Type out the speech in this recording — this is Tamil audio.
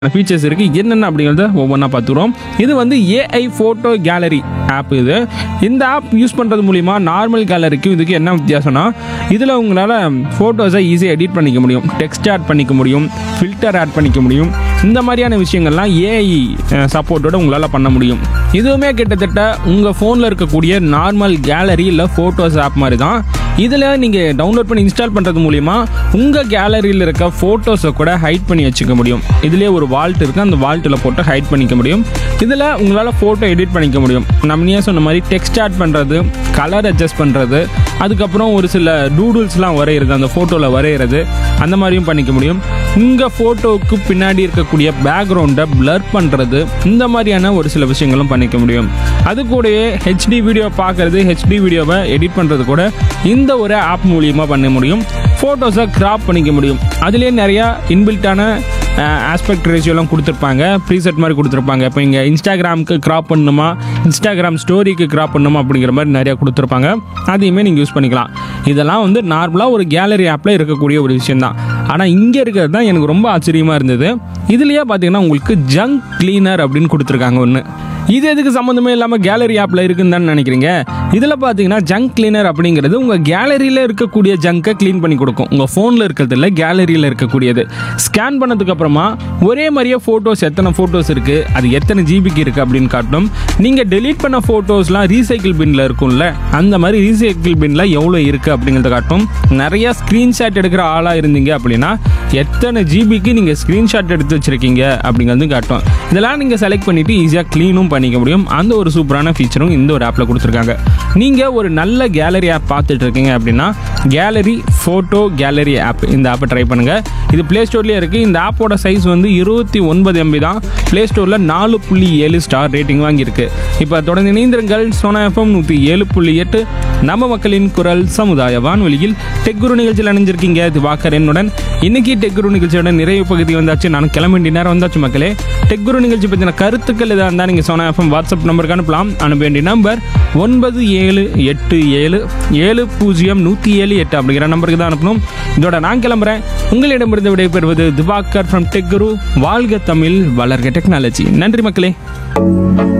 ஃபீச்சர்ஸ் இருக்குது என்னென்ன அப்படிங்கிறத ஒவ்வொன்றா பார்த்துக்கிறோம் இது வந்து ஏஐ ஃபோட்டோ கேலரி ஆப் இது இந்த ஆப் யூஸ் பண்ணுறது மூலிமா நார்மல் கேலரிக்கும் இதுக்கு என்ன வித்தியாசம்னா இதில் உங்களால் ஃபோட்டோஸை ஈஸியாக எடிட் பண்ணிக்க முடியும் டெக்ஸ்ட் ஆட் பண்ணிக்க முடியும் ஃபில்டர் ஆட் பண்ணிக்க முடியும் இந்த மாதிரியான விஷயங்கள்லாம் ஏஐ சப்போர்ட்டோட உங்களால் பண்ண முடியும் இதுவுமே கிட்டத்தட்ட உங்கள் ஃபோனில் இருக்கக்கூடிய நார்மல் கேலரி இல்லை ஃபோட்டோஸ் ஆப் மாதிரி தான் இதில் நீங்கள் டவுன்லோட் பண்ணி இன்ஸ்டால் பண்ணுறது மூலிமா உங்கள் கேலரியில் இருக்க ஃபோட்டோஸை கூட ஹைட் பண்ணி வச்சுக்க முடியும் இதுலேயே ஒரு வால்ட் இருக்குது அந்த வால்ட்டில் போட்டு ஹைட் பண்ணிக்க முடியும் இதில் உங்களால் ஃபோட்டோ எடிட் பண்ணிக்க முடியும் நம்ம நீயே சொன்ன மாதிரி டெக்ஸ்ட் ஆட் பண்ணுறது கலர் அட்ஜஸ்ட் பண்ணுறது அதுக்கப்புறம் ஒரு சில டூடுல்ஸ்லாம் வரைகிறது அந்த ஃபோட்டோவில் வரைகிறது அந்த மாதிரியும் பண்ணிக்க முடியும் உங்கள் ஃபோட்டோவுக்கு பின்னாடி இருக்கக்கூடிய பேக்ரவுண்டை blur பண்ணுறது இந்த மாதிரியான ஒரு சில விஷயங்களும் பண்ணிக்க முடியும் அது கூடவே ஹெச்டி வீடியோ பார்க்குறது ஹெச்டி வீடியோவை எடிட் பண்ணுறது கூட இந்த ஒரு ஆப் மூலியமாக பண்ண முடியும் ஃபோட்டோஸை கிராப் பண்ணிக்க முடியும் அதுலேயே நிறையா இன்பில்ட்டான ஆஸ்பெக்ட் ரேஷியோலாம் கொடுத்துருப்பாங்க ப்ரீசெட் மாதிரி கொடுத்துருப்பாங்க இப்போ இங்கே இன்ஸ்டாகிராமுக்கு கிராப் பண்ணணுமா இன்ஸ்டாகிராம் ஸ்டோரிக்கு கிராப் பண்ணணுமா அப்படிங்கிற மாதிரி நிறையா கொடுத்துருப்பாங்க அதையுமே நீங்கள் யூஸ் பண்ணிக்கலாம் இதெல்லாம் வந்து நார்மலாக ஒரு கேலரி ஆப்பில் இருக்கக்கூடிய ஒரு விஷயந்தான் ஆனால் இங்கே இருக்கிறது தான் எனக்கு ரொம்ப ஆச்சரியமாக இருந்தது இதுலேயே பார்த்தீங்கன்னா உங்களுக்கு ஜங்க் கிளீனர் அப்படின்னு கொடுத்துருக்காங்க ஒன்று இது எதுக்கு சம்மந்தமே இல்லாமல் கேலரி ஆப்பில் இருக்குன்னு தான் நினைக்கிறீங்க இதில் பார்த்தீங்கன்னா ஜங்க் கிளீனர் அப்படிங்கிறது உங்கள் கேலரியில் இருக்கக்கூடிய ஜங்கை க்ளீன் பண்ணி கொடுக்கும் உங்கள் ஃபோனில் இருக்கிறது இல்லை கேலரியில் இருக்கக்கூடியது ஸ்கேன் பண்ணதுக்கு அப்புறமா ஒரே மாதிரியே ஃபோட்டோஸ் எத்தனை ஃபோட்டோஸ் இருக்குது அது எத்தனை ஜிபிக்கு இருக்குது அப்படின்னு காட்டும் நீங்கள் டெலீட் பண்ண ஃபோட்டோஸ்லாம் ரீசைக்கிள் பின்னில் இருக்கும்ல அந்த மாதிரி ரீசைக்கிள் பின்னில் எவ்வளோ இருக்குது அப்படிங்கிறத காட்டும் நிறைய ஸ்க்ரீன்ஷாட் எடுக்கிற ஆளாக இருந்தீங்க அப்படின்னா எத்தனை ஜிபிக்கு நீங்கள் ஸ்க்ரீன்ஷாட் எடுத்து வச்சுருக்கீங்க அப்படிங்கிறது காட்டும் இதெல்லாம் நீங்கள் செலக்ட் பண்ணிவிட்டு ஈஸியாக க்ளீனும் பண்ணிக்க முடியும் அந்த ஒரு சூப்பரான ஃபீச்சரும் இந்த ஒரு ஆப்பில் கொடுத்துருக்காங்க நீங்கள் ஒரு நல்ல கேலரி ஆப் பார்த்துட்டு இருக்கீங்க அப்படின்னா கேலரி ஃபோட்டோ கேலரி ஆப் இந்த ஆப்பை ட்ரை பண்ணுங்கள் இது ப்ளே ஸ்டோர்லேயே இருக்குது இந்த ஆப்போட சைஸ் வந்து இருபத்தி ஒன்பது எம்பி தான் ப்ளே ஸ்டோரில் நாலு புள்ளி ஏழு ஸ்டார் ரேட்டிங் வாங்கியிருக்கு இப்போ தொடர்ந்து இணைந்திருங்கள் சோனா எஃப்எம் நூற்றி ஏழு புள்ளி எட்டு நம்ம மக்களின் குரல் சமுதாய வானொலியில் டெக்குரு நிகழ்ச்சியில் அணிஞ்சிருக்கீங்க திவாகர் என்னுடன் இன்னைக்கு டெக்குரு நிகழ்ச்சியோட நிறைவு பகுதி வந்தாச்சு நான் கிளம்ப வேண்டிய நேரம் வந்தாச்சு மக்களே டெக்குரு நிகழ்ச்சி பற்றின கருத்துக்கள் எதாக இருந்தால் நீங்கள் சோனா எஃப்எம் வாட்ஸ்அப் நம்பருக்கு அனுப்பலாம் அனுப்ப வேண்டிய நம்பர் ஒன்பது ஏழு எட்டு ஏழு ஏழு பூஜ்ஜியம் நூற்றி ஏழு எட்டு அப்படிங்கிற நம்பருக்கு தான் அனுப்பணும் இதோட நான் கிளம்புறேன் உங்களிடமிருந்து விடைபெறுவது திவாகர் ஃப்ரம் டெக்குரு வாழ்க தமிழ் வளர்க டெக்னாலஜி நன்றி மக்களே